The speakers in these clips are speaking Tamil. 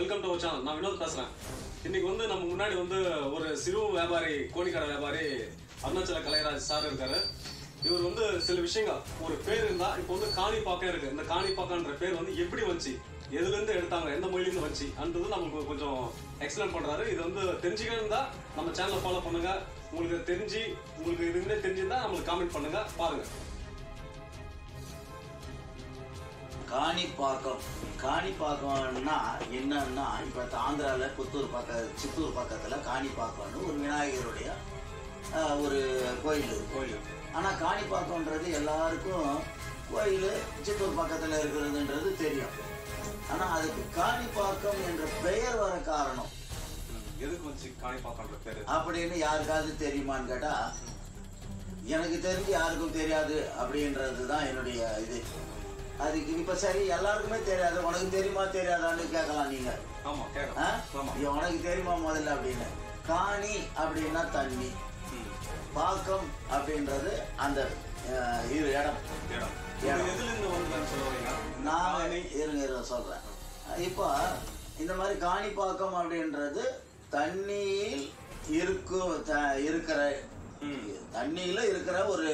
வெல்கம் டு சேனல் நான் வினோத் பேசுறேன் இன்னைக்கு வந்து நம்ம முன்னாடி வந்து ஒரு சிறு வியாபாரி கோணிக்கடை வியாபாரி அருணாச்சல கலைராஜ் சார் இருக்காரு இவர் வந்து சில விஷயங்கள் ஒரு பேர் இருந்தா இப்போ வந்து காணிப்பாக்கம் இருக்கு இந்த காணிப்பாக்கம்ன்ற பேர் வந்து எப்படி வந்துச்சு எதுல இருந்து எடுத்தாங்க எந்த மொழியில இருந்து வந்துச்சு அன்றது நமக்கு கொஞ்சம் எக்ஸ்பிளைன் பண்றாரு இது வந்து தெரிஞ்சுக்கணும் தான் நம்ம சேனலை ஃபாலோ பண்ணுங்க உங்களுக்கு தெரிஞ்சு உங்களுக்கு இதுவே தெரிஞ்சிருந்தா நம்மளுக்கு காமெண்ட் பண்ணுங்க பாருங்க காணிப்பாக்கம் காணிப்பாக்கம்னா என்னன்னா இப்போ ஆந்திரால புத்தூர் பக்க சித்தூர் பக்கத்துல காணிப்பாக்கம்னு ஒரு விநாயகருடைய ஆஹ், ஒரு கோயில் இருக்கு கோயில் ஆனால் காணிப்பாக்கம்ன்றது எல்லாருக்கும் கோயில் சித்தூர் பக்கத்தில் இருக்கிறதுன்றது தெரியும் ஆனால் அதுக்கு காணிப்பாக்கம் என்ற பெயர் வர காரணம் ம், எதுக்கு வந்துச்சு காணிப்பாக்கம்ன்ற பேரு அப்படின்னு யாருக்காவது தெரியுமான்னு கேட்டால் எனக்கு தெரிஞ்சு யாருக்கும் தெரியாது அப்படின்றது தான் என்னுடைய இது அதுக்கு இப்போ சரி எல்லாருக்குமே தெரியாது உனக்கு தெரியுமா தெரியாதான்னு கேட்கலாம் நீங்கள் ஆமா ஆ? கேட்கலாம் ஆமா இது உனக்கு தெரியுமா முதல்ல அப்படின்னு காணி அப்படின்னா தண்ணி ம். பாக்கம் அப்படின்றது அந்த அஹ், இரு இடம் இடம். இடம். இது எதுல இருந்து வந்ததுன்னு சொல்ல வரீங்க? நான் காணி. இருங்க இருங்க சொல்றேன் இப்போ இந்த மாதிரி காணிப்பாக்கம் அப்படின்றது தண்ணியில் இருக்கும் த- இருக்கிற ம். தண்ணியில இருக்கிற ஒரு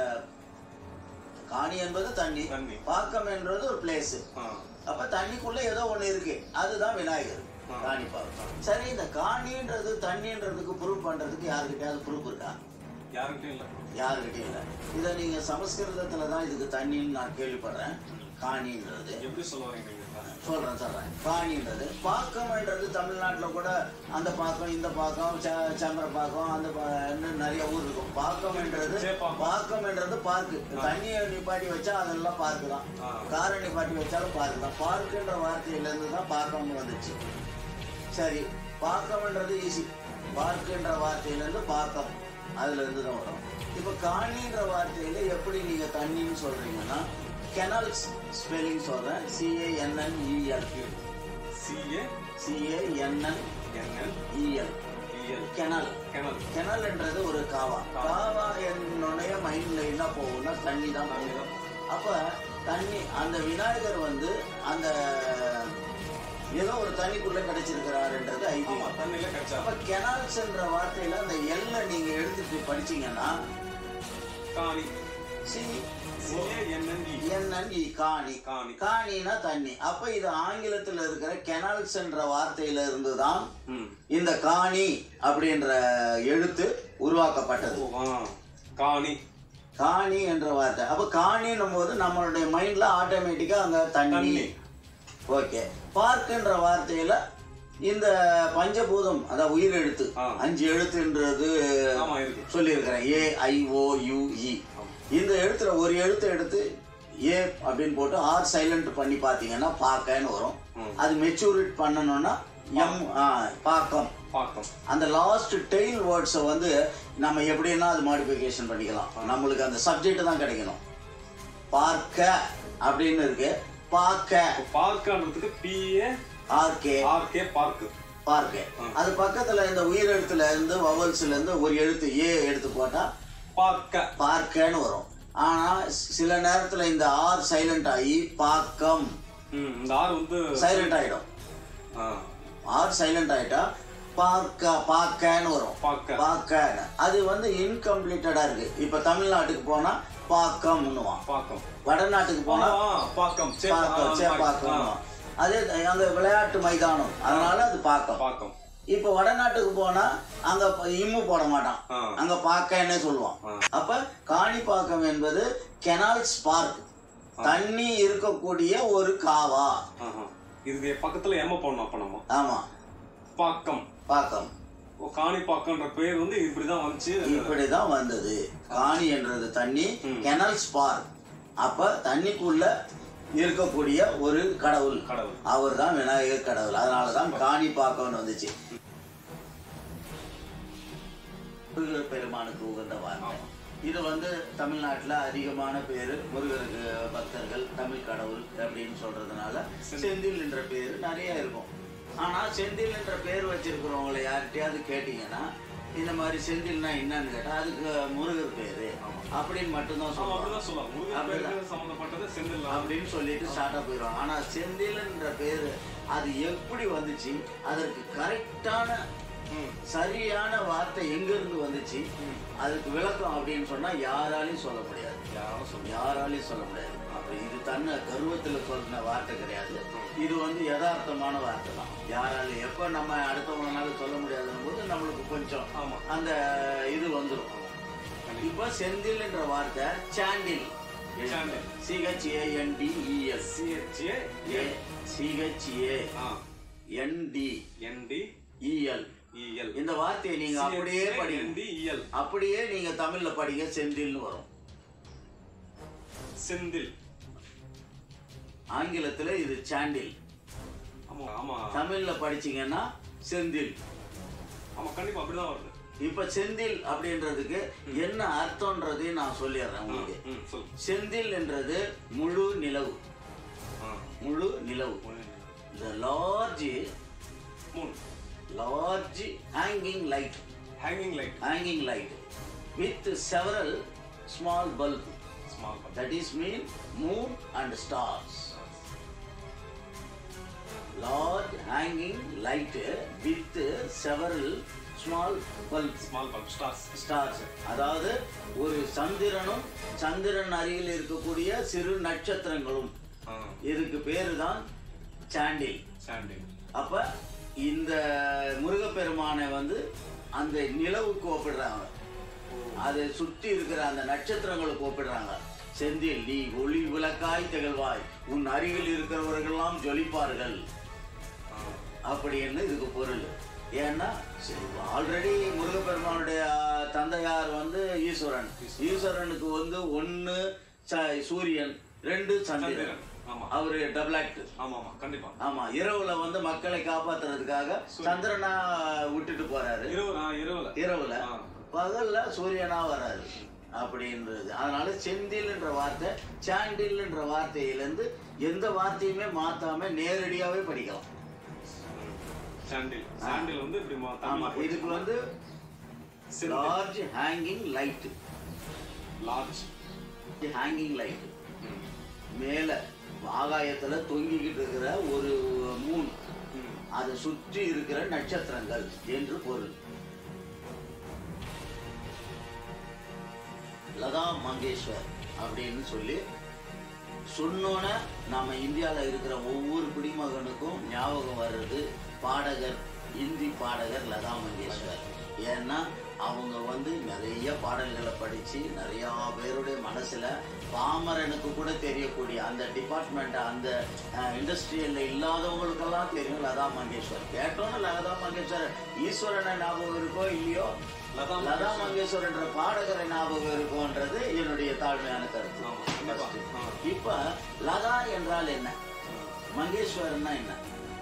காணி என்பது தண்ணி தண்ணி. பாக்கம் என்றது ஒரு பிளேஸ் ஆ. அப்ப தண்ணிக்குள்ள ஏதோ ஒண்ணு இருக்கு அதுதான் விநாயகர் ஆ. காணிப்பாக்கம் சரி இந்த காணின்றது தண்ணின்றதுக்கு ப்ரூவ் பண்றதுக்கு யாருக்கிட்டயாவது ப்ரூஃப் இருக்கா யாருக்கிட்டையும் இல்ல. யாருக்கிட்டையும் இல்லை இதை நீங்க சமஸ்கிருதத்துல தான் இதுக்கு தண்ணின்னு நான் கேள்விப்படுறேன் காணின்றது எப்படி சொல்ல வரீங்க நீங்க இப்ப? சொல்றேன் சொல்றேன் காணின்றது பாக்கம்ன்றது தமிழ்நாட்டுல கூட அந்த பாக்கம் இந்த பாக்கம் ச- சம்பர பாக்கம் அந்த பா- இன்னும் நிறைய ஊர் இருக்கும் பாக்கம்ன்றது சேப்பாக்கம். பாக்கம்ன்றது பார்க்கு தண்ணியை நிப்பாட்டி வச்சா அதெல்லாம் பார்க்கு தான் ஆ. காரை நிப்பாட்டி வச்சாலும் பார்க்கு தான் பார்க்குன்ற வார்த்தையில இருந்து தான் பாக்கம்னு வந்துச்சு சரி பாக்கம்ன்றது ஈஸி பார்க்குன்ற வார்த்தையில இருந்து பாக்கம் அதுல இருந்து தான் வரும் இப்ப காணின்ற வார்த்தையில எப்படி நீங்க தண்ணின்னு சொல்றீங்கன்னா கெனல்ஸ் ஸ்பெல்லிங் சொல்றேன் C A N N E L CA, C A N N E L NN, EL. Canal கிணறு. கெனல்ன்றது ஒரு காவா காவா என்னுடைய மைண்ட்ல என்ன போகும்னா தண்ணி தான் போகும் அப்ப தண்ணி அந்த விநாயகர் வந்து அந்த ஏதோ ஒரு தண்ணிக்குள்ள கிடைச்சிருக்கிறாருன்றது ஆமா, ஐதீகம் தண்ணியில கிடைச்சா. அப்ப கெனால்ஸ் என்ற வார்த்தையில அந்த எல்ல நீங்க எடுத்துட்டு படிச்சீங்கன்னா காணி. C CA, NNE. என்னன்னு காணி காணி. காணினா தண்ணி அப்ப இது ஆங்கிலத்துல இருக்கிற கெனால்ஸ் என்ற வார்த்தையில இருந்துதான் ம். இந்த காணி அப்படின்ற எழுத்து உருவாக்கப்பட்டது ஓ, ஆ. காணி. காணி என்ற வார்த்தை அப்ப காணின்னும் போது நம்மளுடைய மைண்ட்ல ஆட்டோமேட்டிக்கா அங்க தண்ணி தண்ணி. ஓகே பார்க்குன்ற வார்த்தையில இந்த பஞ்சபூதம் அதாவது உயிர் எழுத்து ஆ. அஞ்சு எழுத்துன்றது ஆமா, இருக்கு. சொல்லியிருக்கிறேன் ஏ ஐ ஓ யூ இ இந்த எழுத்துல ஒரு எழுத்தை எடுத்து ஏ அப்படின்னு போட்டு ஆர் சைலண்ட் பண்ணி பார்த்தீங்கன்னா பாக்கன்னு வரும் ம். அது மெச்சூரிட் பண்ணணும்னா எம் ஆ, பாக்கம் பாக்கம். அந்த லாஸ்ட் டெய்ல் வேர்ட்ஸை வந்து நம்ம எப்படின்னா அது மாடிஃபிகேஷன் பண்ணிக்கலாம் நம்மளுக்கு அந்த சப்ஜெக்ட் தான் கிடைக்கணும் பார்க்க அப்படின்னு இருக்கு பார்க்க இப்ப பார்க்கன்றதுக்கு PA, ஆர்கே RK, பார்க்கு. பார்க்க அது பக்கத்துல இந்த உயிரெழுத்துல இருந்து வவல்ஸ்ல இருந்து ஒரு எழுத்து ஏ எடுத்து போட்டா பார்க்க. பார்க்கன்னு வரும் ஆனா சில நேரத்துல இந்த ஆர் சைலண்ட் ஆகி பாக்கம் ம், இந்த ஆறு வந்து சைலண்ட் ஆயிடும் ஆ, ஆர் சைலண்ட் ஆயிட்டா பார்க்க பார்க்கன்னு வரும் பார்க்க. பாக்கன்னு அது வந்து இன்கம்ப்ளீட்டடா இருக்கு இப்ப தமிழ்நாட்டுக்கு போனா பாக்கம்னுவான் பாக்கம். வடநாட்டுக்கு ஆ, போனா ஆ, பாக்கம். சே- பாக்கம் ஆ, சேப்பாக்கம் அதே அந்த விளையாட்டு மைதானம் அதனால அது பாக்கம் பாக்கம். இப்ப வடநாட்டுக்கு போனா அங்க ப- இம்மு போட மாட்டான் ஆ. அங்க பாக்கன்னே சொல்லுவான் ஆ. அப்ப காணிப்பாக்கம் என்பது கெனால்ஸ் பார்க் தண்ணி இருக்கக்கூடிய ஒரு காவா ஆஹா. இதுக்கு பக்கத்துல எம்ம போடணும் அப்ப நம்ம ஆமா பாக்கம் பாக்கம் ஓ, காணிப்பாக்கம்ன்ற பேர் வந்து இப்படிதான் வந்துச்சு இப்படிதான் வந்தது காணி என்றது தண்ணி கெனல்ஸ் பார்க் அப்ப தண்ணிக்குள்ள இருக்கக்கூடிய ஒரு கடவுள் கடவுள் அவர் தான் விநாயகர் கடவுள் அதனாலதான் காணி பாக்கம்னு வந்துச்சு முருகர் பெருமானுக்கு உகந்த வார்த்தை இது வந்து தமிழ்நாட்டுல அதிகமான பேரு முருகருக்கு பக்தர்கள் தமிழ் கடவுள் அப்படின்னு சொல்றதுனால செந்தில் என்ற பேரு நிறைய இருக்கும் ஆனா செந்தில் என்ற பேர் வச்சிருக்கிறவங்களை யார்கிட்டயாவது கேட்டீங்கன்னா இந்த மாதிரி செந்தில்னா என்னன்னு கேட்டா அதுக்கு முருகர் பேரு அப்படின்னு மட்டும்தான் ஆமா சொல்லுவாங்க அப்படிதான் சொல்லலாம் முருகன் பேருக்கு சம்பந்தப்பட்டது செந்தில் அப்படின்னு சொல்லிட்டு ஸ்டார்டா போயிடுவாங்க ஆனா செந்தில்ன்ற பேரு அது எப்படி வந்துச்சு அதற்கு கரெக்டான ம் சரியான வார்த்தை எங்க இருந்து வந்துச்சு ம். அதுக்கு விளக்கம் அப்படின்னு சொன்னா யாராலையும் சொல்ல முடியாது யாரும் சொல்லுங்க யாராலையும் சொல்ல முடியாது அப்ப இது தன்னை கர்வத்துல சொன்ன வார்த்தை கிடையாது இது வந்து யதார்த்தமான வார்த்தை தான் யாராலையும் எப்ப நம்ம அடுத்தவங்கனால சொல்ல முடியாதுன்னும் போது நம்மளுக்கு கொஞ்சம் ஆமா அந்த இது வந்துடும் இப்ப செந்தில் என்ற வார்த்தை சாண்டில் சாண்டில். சிஹெச்ஏஎன்டிஇஎஸ் சிஹெச்ஏ ஏ சிஹெச்ஏ ஆ என்டி என்டி இஎல் இஎல் இந்த வார்த்தையை நீங்க அப்படியே படிங்க என்டி இஎல் அப்படியே நீங்க தமிழ்ல படிங்க செந்தில்னு வரும் செந்தில் ஆங்கிலத்துல இது சாண்டில் ஆமா ஆமா தமிழ்ல படிச்சீங்கன்னா செந்தில் ஆமா கண்டிப்பா அப்படிதான் வருது இப்ப செந்தில் அப்படின்றதுக்கு என்ன அர்த்தம்ன்றதையும் நான் சொல்லிடுறேன் உங்களுக்கு ம் சொல்லு செந்தில் என்றது முழு நிலவு ஆ முழு நிலவு ஒண்ணு, the large மூணு large hanging light hanging light hanging light with several small bulb small that is mean moon and stars large hanging light with several small bulbs small bulb stars stars அதாவது ஒரு சந்திரனும் சந்திரன் அருகில் இருக்கக்கூடிய சிறு நட்சத்திரங்களும் ஆ இதுக்கு பேரு தான் சாண்டில் சாண்டில் அப்ப இந்த முருகப்பெருமானை வந்து அந்த நிலவுக்கு ஒப்பிடுறாங்க அதை சுத்தி இருக்கிற அந்த நட்சத்திரங்களுக்கு ஒப்பிடுறாங்க செந்தில் நீ ஒளி விளக்காய் திகழ்வாய் உன் அருகில் இருக்கிறவர்களெல்லாம் ஜொலிப்பார்கள் ஆ அப்படின்னு இதுக்கு பொருள் ஏன்னா ஆல்ரெடி முருகப்பெருமானுடைய ஆஹ், தந்தையார் வந்து ஈஸ்வரன் ஈஸ்வரனுக்கு வந்து ஒன்னு ச- சூரியன் ரெண்டு சந்திரன் சந்திரன் ஆமா அவரு டபுள் ஆக்ட் ஆமா ஆமா கண்டிப்பா ஆமா இரவுல வந்து மக்களை காப்பாத்துறதுக்காக சந்திரனா விட்டுட்டு போறாரு இரவு ஆ இரவுல இரவுல ஆ. பகல்ல சூரியனா வராரு அப்படின்றது அதனால செந்தில் என்ற வார்த்தை சாண்டில் என்ற வார்த்தையிலிருந்து எந்த வார்த்தையுமே மாத்தாம நேரடியாவே படிக்கலாம் சாண்டில் சாண்டில் வந்து இப்படி மா- ஆமா தமிழ்ல இதுக்கு வந்து Senthil. Large hanging light large hanging light மேல ஆகாயத்துல தொங்கிக்கிட்டு இருக்கிற ஒரு மூன் அதை சுற்றி இருக்கிற நட்சத்திரங்கள் என்று பொருள் லதா மங்கேஷ்வர் அப்படின்னு சொல்லி சொன்னோன்னே நாம இந்தியாவில் இருக்கிற ஒவ்வொரு குடிமகனுக்கும் ஞாபகம் வர்றது பாடகர் இந்தி பாடகர் லதா மங்கேஷ்வர் ஏன்னா அவங்க வந்து நிறைய பாடல்களை படிச்சு நிறைய பேருடைய மனசுல பாமரனுக்கு கூட தெரியக்கூடிய அந்த டிபார்ட்மெண்ட் அந்த இண்டஸ்ட்ரியல்ல இல்லாதவங்களுக்கெல்லாம் தெரியும் லதா மங்கேஷ்வர் கேட்டோன்னு லதா மங்கேஷ்வர் ஈஸ்வரனை ஞாபகம் இருக்கோ இல்லையோ லதா லதா மங்கேஷ்வர் என்ற பாடகரை ஞாபகம் இருக்கும்ன்றது என்னுடைய தாழ்மையான கருத்து ஆமா, கண்டிப்பா. First. ஆ. இப்ப லதா என்றால் என்ன மங்கேஸ்வரன்னா என்ன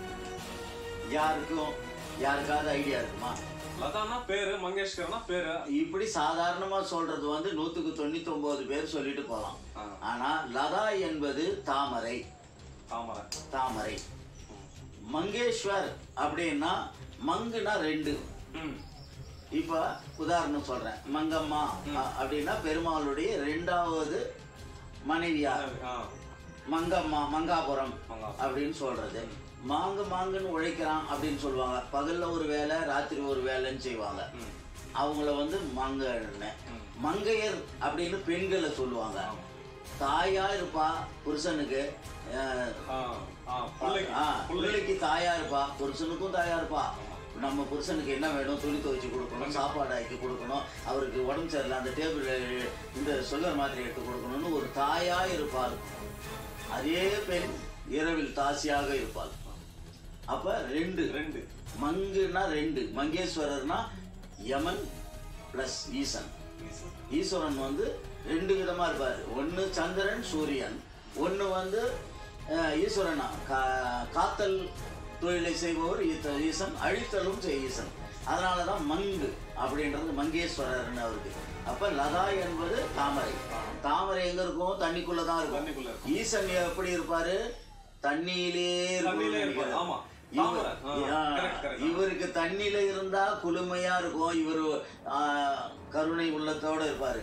யாருக்கும் யாருக்காவது ஐடியா இருக்குமா லதானா பேரு மங்கேஷ்கர்னா பேரு இப்படி சாதாரணமா சொல்றது வந்து நூத்துக்கு தொண்ணூத்தி ஒன்பது பேர் சொல்லிட்டு போலாம் ஆ. ஆனா லதா என்பது தாமரை தாமரை தாமரை மங்கேஸ்வர் அப்படின்னா மங்குனா ரெண்டு ம் இப்ப உதாரணம் சொல்றேன் மங்கம்மா அ- அப்படின்னா பெருமாளுடைய ரெண்டாவது மனைவியார் ஆ மங்கம்மா மங்காபுரம் மங்கா. அப்படின்னு சொல்றது மாங்கு மாங்குன்னு உழைக்கிறான் அப்படின்னு சொல்லுவாங்க பகல்ல ஒரு வேலை ராத்திரி ஒரு வேலைன்னு செய்வாங்க ம் அவங்கள வந்து மங்கன்னு ம். மங்கையர் அப்படின்னு பெண்களை சொல்லுவாங்க தாயா இருப்பா புருஷனுக்கு அஹ், ஆ ஆ பிள்ளைக்கு ஆ, பிள்ளை பிள்ளைக்கு தாயா இருப்பா புருஷனுக்கும் தாயா இருப்பா நம்ம புருஷனுக்கு என்ன வேணும் துணி துவைச்சு கொடுக்கணும் சாப்பாடு ஆக்கி கொடுக்கணும் அவருக்கு உடம்பு சரியில்லை அந்த டேபிள் இந்த சுகர் மாத்திரை எடுத்து கொடுக்கணும்னு ஒரு தாயா இருப்பாள் அதே பெண் இரவில் தாசியாக இருப்பாள் அப்ப ரெண்டு ரெண்டு மங்குனா ரெண்டு மங்கேஸ்வரர்னா யமன் பிளஸ் ஈசன் ஈஸ்வரன் வந்து ரெண்டு விதமா இருப்பார் ஒன்னு சந்திரன் சூரியன் ஒன்னு வந்து அஹ், ஈஸ்வரனா கா- காத்தல் தொழிலை செய்பவர் ஈத்த- ஈசன் அழித்தலும் செய் ஈசன் அதனாலதான் மங்கு அப்படின்றது மங்கேஸ்வரர்னு அவருக்கு அப்ப லதா என்பது தாமரை தாமரை எங்க இருக்கும் தண்ணிக்குள்ளதான் இருக்கும் தண்ணிக்குள்ள இருக்கும். ஈசன் எப்படி இருப்பாரு தண்ணியிலே தண்ணியிலே இருக்கும் இருப்பாரு, ஆமா. இவர் தாமரை. ஆ, ஆ, correct, correct. இவருக்கு தண்ணியில இருந்தா குளுமையா இருக்கும் இவர் கருணை உள்ளத்தோட இருப்பாரு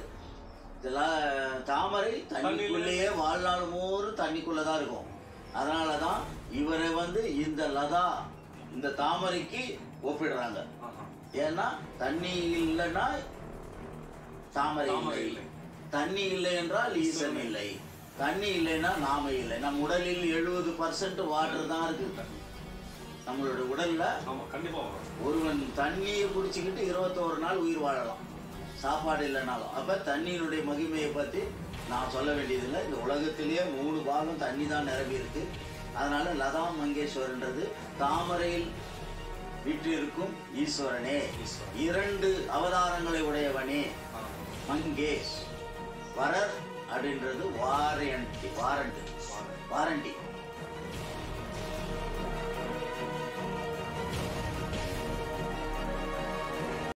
இதெல்லாம் தாமரை தண்ணிக்குள்ளேயே வாழ்நாள் மூறு தண்ணிக்குள்ளதான் இருக்கும் அதனாலதான் இவரை வந்து இந்த லதா இந்த தாமரைக்கு ஒப்பிடுறாங்க ஆஹா. ஏன்னா தண்ணி இல்லைன்னா தாமரை தாமரை இல்லை இல்லை. தண்ணி இல்லை என்றால் ஈசன் இல்லை தண்ணி இல்லைன்னா நாம இல்லை நம் உடலில் எழுபது பர்சன்ட் வாட்டர் தான் இருக்கு நம்மளோட உடல்ல ஆமா கண்டிப்பா வரும் ஒருவன் தண்ணியை குடிச்சுக்கிட்டு இருபத்தோரு நாள் உயிர் வாழலாம் சாப்பாடு இல்லைனாலும் அப்ப தண்ணீருடைய மகிமையை பத்தி நான் சொல்ல வேண்டியதில்லை இந்த உலகத்திலேயே மூணு பாகம் தண்ணி தான் நிரம்பி இருக்கு அதனால லதா மங்கேஸ்வரன்றது தாமரையில் விற்றிருக்கும் ஈஸ்வரனே ஈஸ்வரன். இரண்டு அவதாரங்களை உடையவனே ஆ. மங்கேஷ் வரர் அப்படின்றது வாரண்டி வாரண்டி வாரண்டி